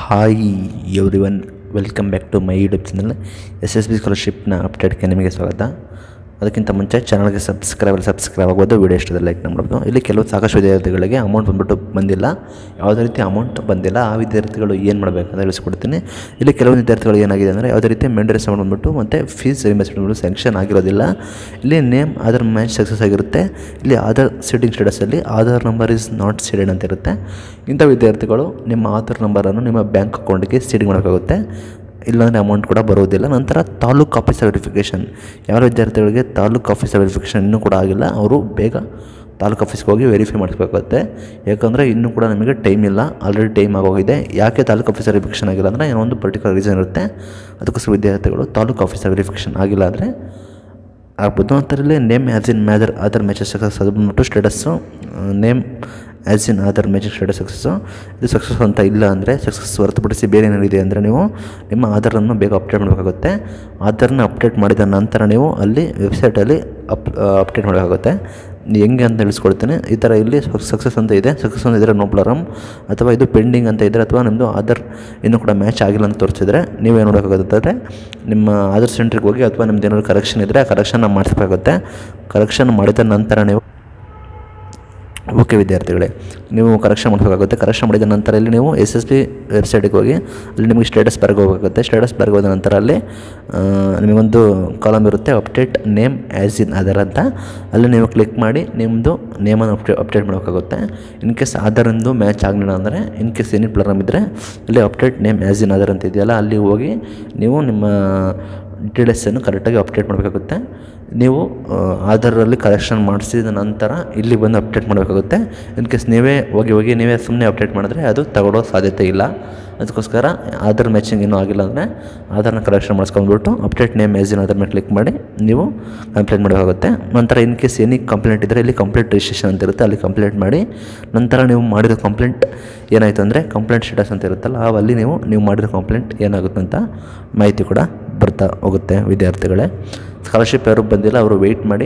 hi everyone welcome back to my YouTube channel S S P ಸ್ಕಾಲರ್ಶಿಪ್ನ ಅಪ್ಡೇಟ್ಗೆ ನಿಮಗೆ ಸ್ವಾಗತ ಅದಕ್ಕಿಂತ ಮುಂಚೆ ಚಾನಲ್ಗೆ ಸಬ್ಸ್ಕ್ರೈಬ್ ಸಬ್ಸ್ಕ್ರೈಬ್ ಆಗೋದು ವೀಡಿಯೋ ಇಷ್ಟದ ಲೈಕ್ ಮಾಡ್ಬೋದು ಇಲ್ಲಿ ಕೆಲವು ಸಾಕಷ್ಟು ವಿದ್ಯಾರ್ಥಿಗಳಿಗೆ ಅಮೌಂಟ್ ಬಂದ್ಬಿಟ್ಟು ಬಂದಿಲ್ಲ ಯಾವುದೇ ರೀತಿ ಅಮೌಂಟ್ ಬಂದಿಲ್ಲ ಆ ವಿದ್ಯಾರ್ಥಿಗಳು ಏನು ಮಾಡಬೇಕಂತ ತಿಳಿಸ್ಕೊಡ್ತೀನಿ ಇಲ್ಲಿ ಕೆಲವು ವಿದ್ಯಾರ್ಥಿಗಳು ಏನಾಗಿದೆ ಅಂದರೆ ಯಾವುದೇ ರೀತಿ ಮೆಂಡರಿಸ್ ಅಮೌಂಟ್ ಬಂದ್ಬಿಟ್ಟು ಮತ್ತು ಫೀಸ್ ರಿಮೆಂಬರ್ಸ್ಮೆಂಟ್ ಸ್ಯಾಂಕ್ಷನ್ ಆಗಿರೋದಿಲ್ಲ ಇಲ್ಲಿ ನೇಮ್ ಆಧಾರ್ ಮ್ಯಾಚ್ ಸಕ್ಸಸ್ ಆಗಿರುತ್ತೆ ಇಲ್ಲಿ ಆಧಾರ್ ಸೀಟಿಂಗ್ ಸ್ಟೇಟಸಲ್ಲಿ Aadhaar number is not seeded ಅಂತ ಇರುತ್ತೆ ಇಂಥ ವಿದ್ಯಾರ್ಥಿಗಳು ನಿಮ್ಮ ಆಧಾರ್ ನಂಬರನ್ನು ನಿಮ್ಮ ಬ್ಯಾಂಕ್ ಅಕೌಂಟ್ಗೆ ಸೀಡಿಂಗ್ ಮಾಡೋಕ್ಕಾಗುತ್ತೆ ಇಲ್ಲಾಂದರೆ ಅಮೌಂಟ್ ಕೂಡ ಬರೋದಿಲ್ಲ ನಂತರ ತಾಲೂಕು ಆಫೀಸರ್ ವೆರಿಫಿಕೇಷನ್ ಯಾವ ವಿದ್ಯಾರ್ಥಿಗಳಿಗೆ ತಾಲೂಕು ಆಫೀಸರ್ ವೆರಿಫಿಕೇಷನ್ ಇನ್ನೂ ಕೂಡ ಆಗಿಲ್ಲ ಅವರು ಬೇಗ ತಾಲೂಕು ಆಫೀಸ್ಗೆ ಹೋಗಿ ವೆರಿಫೈ ಮಾಡಿಸ್ಬೇಕಾಗುತ್ತೆ ಯಾಕಂದರೆ ಇನ್ನೂ ಕೂಡ ನಮಗೆ ಟೈಮ್ ಇಲ್ಲ ಆಲ್ರೆಡಿ ಟೈಮ್ ಆಗೋಗಿದೆ ಯಾಕೆ ತಾಲೂಕು ಆಫೀಸರ್ ವೆರಿಫಿಕೇಷನ್ ಆಗಿಲ್ಲ ಅಂದರೆ ಏನೋ ಒಂದು ಪರ್ಟಿಕ್ಯುಲರ್ ರೀಸನ್ ಇರುತ್ತೆ ಅದಕ್ಕೋಸ್ಕರ ವಿದ್ಯಾರ್ಥಿಗಳು ತಾಲೂಕು ಆಫೀಸರ್ ವೆರಿಫಿಕೇಷನ್ ಆಗಿಲ್ಲ ಅಂದರೆ ಆಗ್ಬೋದು ನಂತರಲ್ಲಿ ನೇಮ್ ಆ್ಯಸ್ ಇನ್ ಮ್ಯಾದರ್ ಆಧಾರ್ ಮ್ಯಾಚಸ್ ಸಕ್ಸಸ್ ಅದು ಬಂದ್ಬಿಟ್ಟು status name as in Aadhaar matching status success ಇದು ಸಕ್ಸಸ್ ಅಂತ ಇಲ್ಲ ಅಂದರೆ ಸಕ್ಸಸ್ ಹೊರತುಪಡಿಸಿ ಬೇರೆ ಏನಿದೆ ಅಂದರೆ ನೀವು ನಿಮ್ಮ ಆಧಾರನ್ನು ಬೇಗ ಅಪ್ಡೇಟ್ ಮಾಡಬೇಕಾಗುತ್ತೆ ಆಧಾರ್ನ ಅಪ್ಡೇಟ್ ಮಾಡಿದ ನಂತರ ನೀವು ಅಲ್ಲಿ ವೆಬ್ಸೈಟಲ್ಲಿ ಅಪ್ ಅಪ್ಡೇಟ್ ಮಾಡಬೇಕಾಗುತ್ತೆ ಹೆಂಗೆ ಅಂತ ತಿಳಿಸ್ಕೊಡ್ತೀನಿ ಈ ಥರ ಇಲ್ಲಿ ಸಕ್ಸಸ್ ಅಂತ ಇದೆ ಸಕ್ಸಸ್ ಅಂತ ಇದ್ದರೆ ನೋ ಪ್ರಾಬ್ಲಮ್ ಅಥವಾ ಇದು ಪೆಂಡಿಂಗ್ ಅಂತ ಇದ್ದರೆ ಅಥವಾ ನಿಮ್ಮದು ಆಧಾರ್ ಇನ್ನೂ ಕೂಡ ಮ್ಯಾಚ್ ಆಗಿಲ್ಲ ಅಂತ ತೋರಿಸಿದ್ರೆ ನೀವೇನು ಮಾಡಬೇಕಾಗುತ್ತೆ ನಿಮ್ಮ ಆಧಾರ್ ಸೆಂಟ್ರಿಗೆ ಹೋಗಿ ಅಥವಾ ನಿಮ್ದು ಏನಾದ್ರು ಕರೆಕ್ಷನ್ ಇದ್ದರೆ ಆ ಕರೆಕ್ಷನ್ನ ಮಾಡಿಸ್ಬೇಕಾಗುತ್ತೆ ಕರೆಕ್ಷನ್ ಮಾಡಿದ ನಂತರ ನೀವು ಓಕೆ ವಿದ್ಯಾರ್ಥಿಗಳೇ ನೀವು ಕರೆಕ್ಷನ್ ಮಾಡಬೇಕಾಗುತ್ತೆ ಕರೆಕ್ಷನ್ ಮಾಡಿದ ನಂತರ ಇಲ್ಲಿ ನೀವು ಎಸ್ ಎಸ್ ಬಿ ವೆಬ್ಸೈಟಿಗೆ ಹೋಗಿ ಅಲ್ಲಿ ನಿಮಗೆ ಸ್ಟೇಟಸ್ ಬರ್ಗೆ ಹೋಗಬೇಕಾಗುತ್ತೆ ಸ್ಟೇಟಸ್ ಬರ್ಗೆ ಹೋದ ನಂತರ ಅಲ್ಲಿ ಆ, ನಿಮಗೊಂದು ಕಾಲಮ್ ಇರುತ್ತೆ update name as in Aadhaar ಅಂತ ಅಲ್ಲಿ ನೀವು ಕ್ಲಿಕ್ ಮಾಡಿ ನಿಮ್ಮದು ನೇಮನ್ನು ಅಪ್ಡೇ ಅಪ್ಡೇಟ್ ಮಾಡೋಕ್ಕಾಗುತ್ತೆ ಇನ್ ಕೇಸ್ ಆಧಾರಿಂದು ಮ್ಯಾಚ್ ಆಗಲಿಲ್ಲ ಅಂದರೆ ಇನ್ ಕೇಸ್ ಏನೇ ಪ್ರಾಬ್ಲಮ್ ಇದ್ದರೆ ಇಲ್ಲಿ update name as in Aadhaar ಅಂತ ಇದೆಯಲ್ಲ ಅಲ್ಲಿ ಹೋಗಿ ನೀವು ನಿಮ್ಮ ಡೀಟೇಲ್ಸನ್ನು ಕರೆಕ್ಟಾಗಿ ಅಪ್ಡೇಟ್ ಮಾಡಬೇಕಾಗುತ್ತೆ ನೀವು ಆ, ಆಧಾರಲ್ಲಿ ಕರೆಕ್ಷನ್ ಮಾಡಿಸಿದ ನಂತರ ಇಲ್ಲಿ ಬಂದು ಅಪ್ಡೇಟ್ ಮಾಡಬೇಕಾಗುತ್ತೆ ಇನ್ ಕೇಸ್ ನೀವೇ ಹೋಗಿ ಹೋಗಿ ನೀವೇ ಸುಮ್ಮನೆ ಅಪ್ಡೇಟ್ ಮಾಡಿದ್ರೆ ಅದು ತಗೊಳ್ಳೋ ಸಾಧ್ಯತೆ ಇಲ್ಲ ಅದಕ್ಕೋಸ್ಕರ ಆಧಾರ್ ಮ್ಯಾಚಿಂಗ್ ಇನ್ನೂ ಆಗಿಲ್ಲ ಅಂದರೆ ಆಧಾರ್ನ ಕರೆಕ್ಷನ್ ಮಾಡಿಸ್ಕೊಂಡ್ಬಿಟ್ಟು ಅಪ್ಡೇಟ್ ನೇಮ್ ಏಜಿನ ಅದ್ರ ಮೇಲೆ ಕ್ಲಿಕ್ ಮಾಡಿ ನೀವು ಕಂಪ್ಲೇಂಟ್ ಮಾಡಬೇಕಾಗುತ್ತೆ ನಂತರ ಇನ್ ಕೇಸ್ ಏನಿ ಕಂಪ್ಲೇಂಟ್ ಇದ್ದರೆ ಇಲ್ಲಿ ಕಂಪ್ಲೇಂಟ್ ರಿಜಿಸ್ಟ್ರೇಷನ್ ಅಂತ ಇರುತ್ತೆ ಅಲ್ಲಿ ಕಂಪ್ಲೇಂಟ್ ಮಾಡಿ ನಂತರ ನೀವು ಮಾಡಿರೋ ಕಂಪ್ಲೇಂಟ್ ಏನಾಯಿತು ಅಂದರೆ ಕಂಪ್ಲೇಂಟ್ ಸ್ಟೇಟಸ್ ಅಂತ ಇರುತ್ತಲ್ಲ ಅಲ್ಲಿ ನೀವು ನೀವು ಮಾಡಿರೋ ಕಂಪ್ಲೇಂಟ್ ಏನಾಗುತ್ತೆ ಅಂತ ಮಾಹಿತಿ ಕೂಡ ಬರ್ತಾ ಹೋಗುತ್ತೆ ವಿದ್ಯಾರ್ಥಿಗಳೇ ಸ್ಕಾಲರ್ಶಿಪ್ ಯಾರು ಬಂದಿಲ್ಲ ಅವರು ವೆಯ್ಟ್ ಮಾಡಿ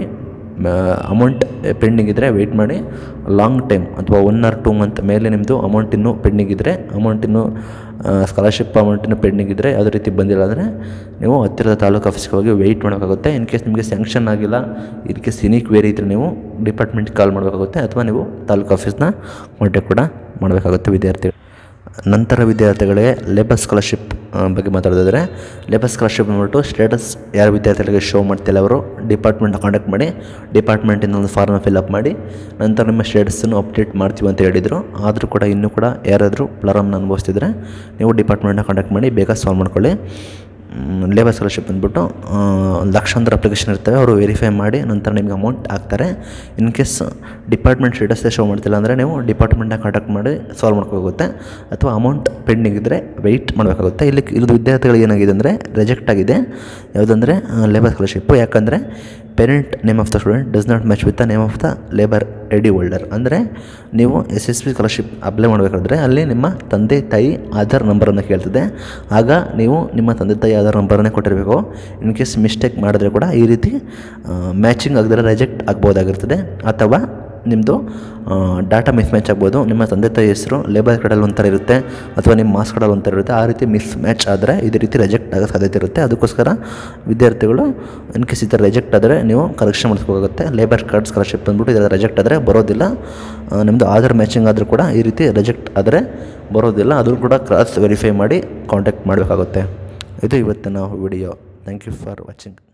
ಅಮೌಂಟ್ ಪೆಂಡಿಂಗ್ ಇದ್ದರೆ ವೆಯ್ಟ್ ಮಾಡಿ ಲಾಂಗ್ ಟೈಮ್ ಅಥವಾ ಒನ್ ಆರ್ ಟೂ ಮಂತ್ ಮೇಲೆ ನಿಮ್ಮದು ಅಮೌಂಟ್ ಇನ್ನೂ ಪೆಂಡಿಂಗ್ ಇದ್ದರೆ ಅಮೌಂಟ್ ಇನ್ನೂ ಸ್ಕಾಲರ್ಶಿಪ್ ಅಮೌಂಟ್ ಇನ್ನೂ ಪೆಂಡಿಂಗ್ ಇದ್ದರೆ ಯಾವುದೇ ರೀತಿ ಬಂದಿಲ್ಲ ಅಂದರೆ ನೀವು ಹತ್ತಿರದ ತಾಲೂಕು ಆಫೀಸ್ಗೆ ಹೋಗಿ ವೆಯ್ಟ್ ಮಾಡಬೇಕಾಗುತ್ತೆ ಇನ್ ಕೇಸ್ ನಿಮಗೆ ಸ್ಯಾಂಕ್ಷನ್ ಆಗಿಲ್ಲ ಇನ್ ಕೇಸ್ ಎನಿ ಕ್ವೇರಿ ಇದ್ದರೆ ನೀವು ಡಿಪಾರ್ಟ್ಮೆಂಟ್ಗೆ ಕಾಲ್ ಮಾಡಬೇಕಾಗುತ್ತೆ ಅಥವಾ ನೀವು ತಾಲೂಕು ಆಫೀಸ್ನ ಕಾಂಟ್ಯಾಕ್ಟ್ ಕೂಡ ಮಾಡಬೇಕಾಗುತ್ತೆ ವಿದ್ಯಾರ್ಥಿಗಳು ನಂತರ ವಿದ್ಯಾರ್ಥಿಗಳಿಗೆ ಲೇಬರ್ ಸ್ಕಾಲರ್ಶಿಪ್ ಬಗ್ಗೆ ಮಾತಾಡೋದಾದರೆ ಲೇಬರ್ ಸ್ಕಾಲರ್ಶಿಪ್ ಬಂದ್ಬಿಟ್ಟು ಸ್ಟೇಟಸ್ ಯಾರು ವಿದ್ಯಾರ್ಥಿಗಳಿಗೆ ಶೋ ಮಾಡ್ತಿಲ್ಲ ಅವರು ಡಿಪಾರ್ಟ್ಮೆಂಟ್ ಕಾಂಟ್ಯಾಕ್ಟ್ ಮಾಡಿ ಡಿಪಾರ್ಟ್ಮೆಂಟಿಂದ ಒಂದು ಫಾರ್ಮ್ ಫಿಲ್ಅಪ್ ಮಾಡಿ ನಂತರ ನಿಮ್ಮ ಸ್ಟೇಟಸನ್ನು ಅಪ್ಡೇಟ್ ಮಾಡ್ತೀವಿ ಅಂತ ಹೇಳಿದರು ಆದರೂ ಕೂಡ ಇನ್ನೂ ಕೂಡ ಯಾರಾದರೂ ಪ್ರಾಬ್ಲಮ್ನ ಅನುಭವಿಸ್ತಿದ್ರೆ ನೀವು ಡಿಪಾರ್ಟ್ಮೆಂಟ್ನ ಕಾಂಟ್ಯಾಕ್ಟ್ ಮಾಡಿ ಬೇಗ ಸಾಲ್ವ್ ಮಾಡ್ಕೊಳ್ಳಿ ಲೇಬರ್ ಸ್ಕಾಲರ್ಶಿಪ್ ಬಂದ್ಬಿಟ್ಟು ಆ, ಲಕ್ಷಾಂತರ ಅಪ್ಲಿಕೇಶನ್ ಇರ್ತವೆ ಅವರು ವೆರಿಫೈ ಮಾಡಿ ನಂತರ ನಿಮ್ಗೆ ಅಮೌಂಟ್ ಹಾಕ್ತಾರೆ ಇನ್ ಕೇಸ್ ಡಿಪಾರ್ಟ್ಮೆಂಟ್ ಸ್ಟೇಟಸ್ಸೇ ಶೋ ಮಾಡ್ತಿಲ್ಲ ಅಂದರೆ ನೀವು ಡಿಪಾರ್ಟ್ಮೆಂಟ್ನ ಕಾಂಟ್ಯಾಕ್ಟ್ ಮಾಡಿ ಸಾಲ್ವ್ ಮಾಡ್ಕೋಗುತ್ತೆ ಅಥವಾ ಅಮೌಂಟ್ ಪೆಂಡಿಂಗ್ ಇದ್ದರೆ ವೆಯ್ಟ್ ಮಾಡಬೇಕಾಗುತ್ತೆ ಇಲ್ಲಿ ಇದು ವಿದ್ಯಾರ್ಥಿಗಳಿಗೆ ಏನಾಗಿದೆ ಅಂದರೆ ರಿಜೆಕ್ಟ್ ಆಗಿದೆ ಯಾವುದಂದರೆ ಲೇಬರ್ ಸ್ಕಾಲರ್ಶಿಪ್ಪು ಯಾಕಂದರೆ parent name of the student does not match with the name of the labour I D holder ಅಂದರೆ ನೀವು S S P scholarship apply ಮಾಡಬೇಕಾದ್ರೆ ಅಲ್ಲಿ ನಿಮ್ಮ ತಂದೆ ತಾಯಿ ಆಧಾರ್ ನಂಬರನ್ನು ಕೇಳ್ತದೆ ಆಗ ನೀವು ನಿಮ್ಮ ತಂದೆ ತಾಯಿ ಆಧಾರ್ ನಂಬರನ್ನೇ ಕೊಟ್ಟಿರಬೇಕು ಇನ್ ಕೇಸ್ ಮಿಸ್ಟೇಕ್ ಮಾಡಿದ್ರೆ ಕೂಡ ಈ ರೀತಿ ಮ್ಯಾಚಿಂಗ್ ಆಗದಿರೋ ರಿಜೆಕ್ಟ್ ಆಗ್ಬೋದಾಗಿರ್ತದೆ ಅಥವಾ ನಿಮ್ಮದು ಡಾಟಾ ಮಿಸ್ ಮ್ಯಾಚ್ ಆಗ್ಬೋದು ನಿಮ್ಮ ತಂದೆ ತಾಯಿ ಹೆಸರು ಲೇಬರ್ ಕಾರ್ಡಲ್ಲಿ ಒಂಥರ ಇರುತ್ತೆ ಅಥವಾ ನಿಮ್ಮ ಮಾರ್ಕ್ಸ್ ಕಾರ್ಡಲ್ಲಿ ಒಂಥರ ಇರುತ್ತೆ ಆ ರೀತಿ ಮಿಸ್ ಮ್ಯಾಚ್ ಆದರೆ ಇದೇ ರೀತಿ ರಿಜೆಕ್ಟ್ ಆಗೋ ಸಾಧ್ಯತೆ ಇರುತ್ತೆ ಅದಕ್ಕೋಸ್ಕರ ವಿದ್ಯಾರ್ಥಿಗಳು ಇನ್ ಕೇಸ್ ಈ ಥರ ರಿಜೆಕ್ಟ್ ಆದರೆ ನೀವು ಕರೆಕ್ಷನ್ ಮಾಡಿಸ್ಬೇಕಾಗುತ್ತೆ ಲೇಬರ್ ಕಾರ್ಡ್ ಸ್ಕಾಲರ್ಶಿಪ್ ಬಂದ್ಬಿಟ್ಟು ಇದರ ರಿಜೆಕ್ಟ್ ಆದರೆ ಬರೋದಿಲ್ಲ ಆ, ನಿಮ್ಮದು ಆಧಾರ್ ಮ್ಯಾಚಿಂಗ್ ಆದರೂ ಕೂಡ ಈ ರೀತಿ ರಿಜೆಕ್ಟ್ ಆದರೆ ಬರೋದಿಲ್ಲ ಅದನ್ನು ಕೂಡ ಕ್ರಾಸ್ ವೆರಿಫೈ ಮಾಡಿ ಕಾಂಟ್ಯಾಕ್ಟ್ ಮಾಡಬೇಕಾಗುತ್ತೆ ಇದು ಇವತ್ತಿನ video thank you for watching